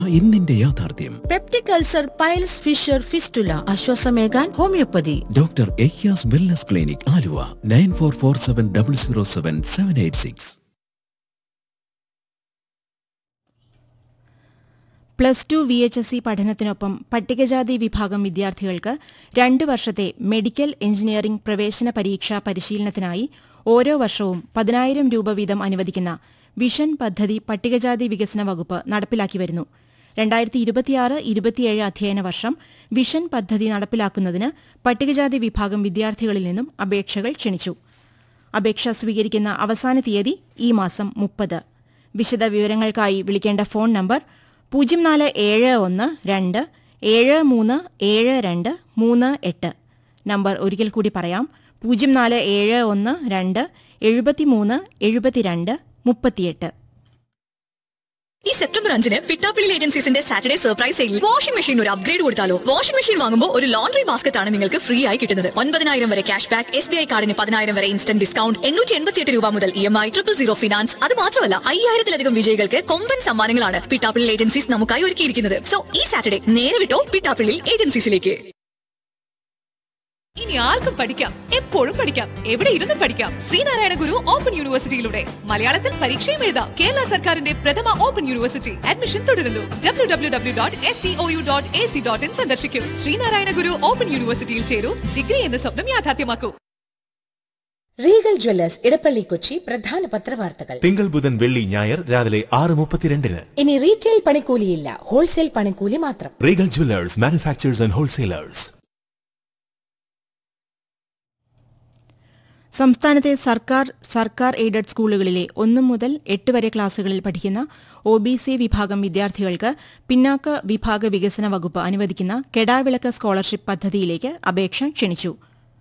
ഇന്നിന്റെ യാഥാർത്ഥ്യം peptic ulcer piles fissure fistula ആശ്വാസമേകാൻ homeopathy doctor Ayyas wellness clinic Aluva nine four four seven double zero seven seven eight six plus two V H S C പഠനത്തിനൊപ്പം പട്ടികജാതി വിഭാഗം വിദ്യാർത്ഥികൾക്ക് രണ്ട് വർഷത്തെ മെഡിക്കൽ എഞ്ചിനീയറിംഗ് പ്രവേശന പരീക്ഷാ പരിശീലനത്തിനായി ഓരോ വർഷവും പതിനായിരം രൂപ വീതം അനുവദിക്കുന്ന വിഷൻ പദ്ധതി പട്ടികജാതി വികസന വകുപ്പ് നടപ്പിലാക്കി വരുന്നു രണ്ടായിരത്തി ഇരുപത്തിയാറ് ഇരുപത്തിയേഴ് അധ്യയന വർഷം വിഷൻ പദ്ധതി നടപ്പിലാക്കുന്നതിന് പട്ടികജാതി വിഭാഗം വിദ്യാർത്ഥികളിൽ നിന്നും അപേക്ഷകൾ ക്ഷണിച്ചു അപേക്ഷ സ്വീകരിക്കുന്ന അവസാന തീയതി ഈ മാസം മുപ്പത് വിശദ വിവരങ്ങൾക്കായി വിളിക്കേണ്ട ഫോൺ നമ്പർ പൂജ്യം നാല് ഏഴ് ഒന്ന് രണ്ട് ഏഴ് മൂന്ന് ഏഴ് രണ്ട് മൂന്ന് എട്ട് നമ്പർ ഒരിക്കൽ കൂടി പറയാം പൂജ്യം നാല് ഏഴ് ഒന്ന് രണ്ട് എഴുപത്തിമൂന്ന് എഴുപത്തിരണ്ട് മുപ്പത്തിയെട്ട് ഈ സെപ്റ്റംബർ അഞ്ചിന് പിട്ടാപ്പിള്ളി ഏജൻസീസിന്റെ Saturday surprise sale washing machine ഒരു അപ്ഗ്രേഡ് കൊടുത്താലോ വാഷിംഗ് മെഷീൻ വാങ്ങുമ്പോൾ ഒരു ലോണ്ടറി ബാസ്ക്കറ്റ് ആണ് നിങ്ങൾക്ക് ഫ്രീ ആയി കിട്ടുന്നത് ഒൻപതിനായിരം വരെ cash back S B I കാർഡിന് പതിനായിരം വരെ ഇൻസ്റ്റന്റ് ഡിസ്കൗണ്ട് എണ്ണൂറ്റി എൺപത്തിയെട്ട് രൂപ മുതൽ E M I triple zero finance അത് മാത്രമല്ല അയ്യായിരത്തിലധികം വിജയികൾക്ക് കൊമ്പൻ സമ്മാനങ്ങളാണ് പിട്ടാപ്പിള്ളി ഏജൻസീസ് നമുക്കായി ഒരുക്കിയിരിക്കുന്നത് സോ ഈ സാറ്റർഡേ നേരെ വിട്ടോ പിട്ടാപ്പിള്ളി ഏജൻസീസിലേക്ക് ഇനി ആർക്കും പഠിക്കാം എപ്പോഴും പഠിക്കാം എവിടെ ഇരുന്നും പഠിക്കാം ശ്രീനാരായണ ഗുരു ഓപ്പൺ യൂണിവേഴ്സിറ്റിയിലൂടെ മലയാളത്തിൽ പരീക്ഷയും എഴുതാം കേരള സർക്കാരിന്റെ പ്രഥമ ഓപ്പൺ യൂണിവേഴ്സിറ്റി അഡ്മിഷൻ തുടരുന്നു W W W dot S T O U dot A C dot in സന്ദർശിക്കും ശ്രീനാരായണ ഗുരു ഓപ്പൺ യൂണിവേഴ്സിറ്റിയിൽ ചേരൂ ഡിഗ്രി എന്ന സ്വപ്നം യാഥാർത്ഥ്യമാക്കൂ റീഗൽ ജ്വല്ലേഴ്സ് ഇടപ്പള്ളി കൊച്ചി പ്രധാന പത്രവാർത്തകൾ തിങ്കൾ ബുധൻ വെള്ളി ഞായർ രാവിലെ ആറ് മുപ്പത്തിരണ്ടിന് ഇനി റീറ്റെയിൽ പണിക്കൂലിയില്ല ഹോൾസെയിൽ പണിക്കൂലി മാത്രം Regal jewellers manufacturers and wholesalers സംസ്ഥാനത്തെ സർക്കാർ സർക്കാർ എയ്ഡഡ് സ്കൂളുകളിലെ ഒന്നു മുതൽ എട്ട് വരെ ക്ലാസുകളിൽ പഠിക്കുന്ന ഒ ബി സി വിഭാഗം വിദ്യാർത്ഥികൾക്ക് പിന്നാക്ക വിഭാഗ വികസന വകുപ്പ് അനുവദിക്കുന്ന കെടാവിളക്ക് സ്കോളർഷിപ്പ് പദ്ധതിയിലേക്ക് അപേക്ഷ ക്ഷണിച്ചു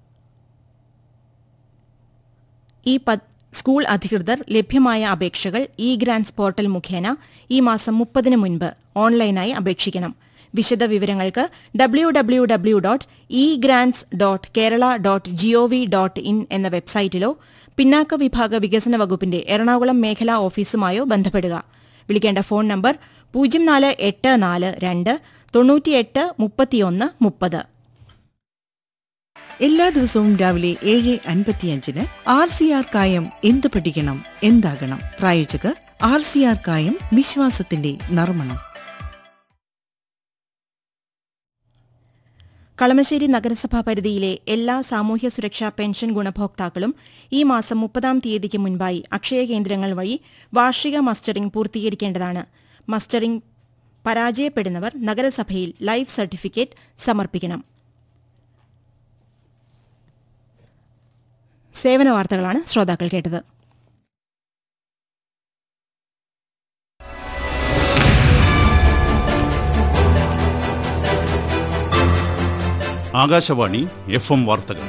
ഈ പ- സ്കൂൾ അധികൃതർ ലഭ്യമായ അപേക്ഷകൾ ഇ ഗ്രാൻസ് പോർട്ടൽ മുഖേന ഈ മാസം മുപ്പതിന് മുൻപ് ഓൺലൈനായി അപേക്ഷിക്കണം വിശദ വിവരങ്ങൾക്ക് W W W dot E grants dot Kerala dot GOV dot in എന്ന വെബ്സൈറ്റിലോ പിന്നാക്ക വിഭാഗ വികസന വകുപ്പിന്റെ എറണാകുളം മേഖലാ ഓഫീസുമായോ ബന്ധപ്പെടുക വിളിക്കേണ്ട ഫോൺ നമ്പർ പൂജ്യം നാല് എട്ട് നാല് രണ്ട് തൊണ്ണൂറ്റിയെട്ട് മുപ്പത്തിയൊന്ന് മുപ്പത് എല്ലാ ദിവസവും രാവിലെ ഏഴ് അൻപത്തിയഞ്ചിന് ആർ സി ആർ കായം എന്ത് പഠിക്കണം എന്താകണം പ്രായോജകർ ആർ സി ആർ കായം വിശ്വാസത്തിന്റെ നർമ്മണം കളമശ്ശേരി നഗരസഭാ പരിധിയിലെ എല്ലാ സാമൂഹ്യ സുരക്ഷാ പെൻഷൻ ഗുണഭോക്താക്കളും ഈ മാസം മുപ്പതാം തീയതിക്ക് മുൻപായി അക്ഷയ കേന്ദ്രങ്ങൾ വഴി വാർഷിക മസ്റ്ററിംഗ് പൂർത്തീകരിക്കേണ്ടതാണ് മസ്റ്ററിംഗ് പരാജയപ്പെടുന്നവർ നഗരസഭയിൽ ലൈഫ് സർട്ടിഫിക്കറ്റ് സമർപ്പിക്കണം സേവന വാർത്തകളാണ് ശ്രോതാക്കൾ കേട്ടത് ആകാശവാണി എഫ് എം വാർത്തകൾ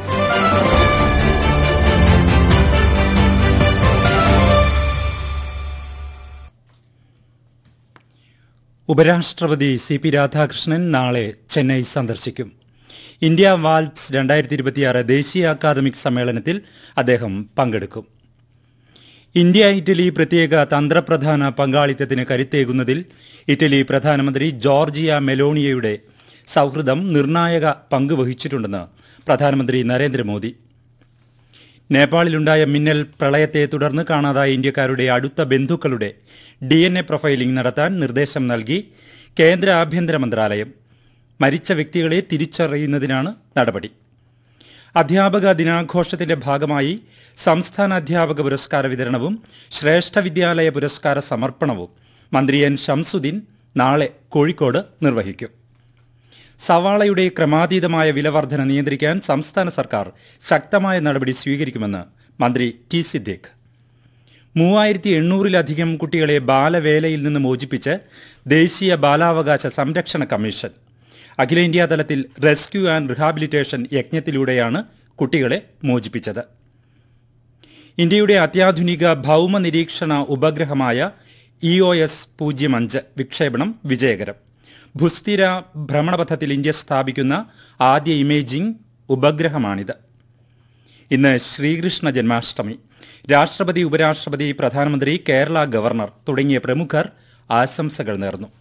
ഉപരാഷ്ട്രപതി സി പി രാധാകൃഷ്ണൻ നാളെ ചെന്നൈ സന്ദർശിക്കും ഇന്ത്യ വാൽപ്സ് രണ്ടായിരത്തി ഇരുപത്തിയാറ് ദേശീയ അക്കാദമിക് സമ്മേളനത്തിൽ അദ്ദേഹം പങ്കെടുക്കും ഇന്ത്യ ഇറ്റലി പ്രത്യേക തന്ത്രപ്രധാന പങ്കാളിത്തത്തിന് കരുത്തേകുന്നതിൽ ഇറ്റലി പ്രധാനമന്ത്രി ജോർജിയ മെലോണിയയുടെ സൗഹൃദം നിർണായക പങ്ക് വഹിച്ചിട്ടുണ്ടെന്ന് പ്രധാനമന്ത്രി നരേന്ദ്രമോദി നേപ്പാളിലുണ്ടായ മിന്നൽ പ്രളയത്തെ തുടർന്ന് കാണാതായ ഇന്ത്യക്കാരുടെ അടുത്ത ബന്ധുക്കളുടെ ഡി എൻ എ പ്രൊഫൈലിംഗ് നടത്താൻ നിർദ്ദേശം നൽകി കേന്ദ്ര ആഭ്യന്തര മന്ത്രാലയം മരിച്ച വ്യക്തികളെ തിരിച്ചറിയുന്നതിനാണ് നടപടി അധ്യാപക ദിനാഘോഷത്തിന്റെ ഭാഗമായി സംസ്ഥാന അധ്യാപക പുരസ്കാര വിതരണവും ശ്രേഷ്ഠ വിദ്യാലയ പുരസ്കാര സമർപ്പണവും മന്ത്രി എൻ ഷംസുദ്ദീൻ നാളെ കോഴിക്കോട് നിർവഹിക്കും സവാളയുടെ ക്രമാതീതമായ വിലവർധന നിയന്ത്രിക്കാൻ സംസ്ഥാന സർക്കാർ ശക്തമായ നടപടി സ്വീകരിക്കുമെന്ന് മന്ത്രി ടി സിദ്ദീഖ് മൂവായിരത്തി എണ്ണൂറിലധികം കുട്ടികളെ ബാലവേലയിൽ നിന്ന് മോചിപ്പിച്ച് ദേശീയ ബാലാവകാശ സംരക്ഷണ കമ്മീഷൻ അഖിലേന്ത്യാ തലത്തിൽ റെസ്ക്യൂ ആൻഡ് റിഹാബിലിറ്റേഷൻ യജ്ഞത്തിലൂടെയാണ് കുട്ടികളെ മോചിപ്പിച്ചത് ഇന്ത്യയുടെ അത്യാധുനിക ഭൗമ നിരീക്ഷണ ഉപഗ്രഹമായ ഇ ഒ എസ് പൂജ്യം അഞ്ച് വിക്ഷേപണം വിജയകരം ഭുസ്ഥിര ഭ്രമണപഥത്തിൽ ഇന്ത്യ സ്ഥാപിക്കുന്ന ആദ്യ ഇമേജിംഗ് ഉപഗ്രഹമാണിത് ഇന്ന് ശ്രീകൃഷ്ണ ജന്മാഷ്ടമി രാഷ്ട്രപതി ഉപരാഷ്ട്രപതി പ്രധാനമന്ത്രി കേരള ഗവർണർ തുടങ്ങിയ പ്രമുഖർ ആശംസകൾ നേർന്നു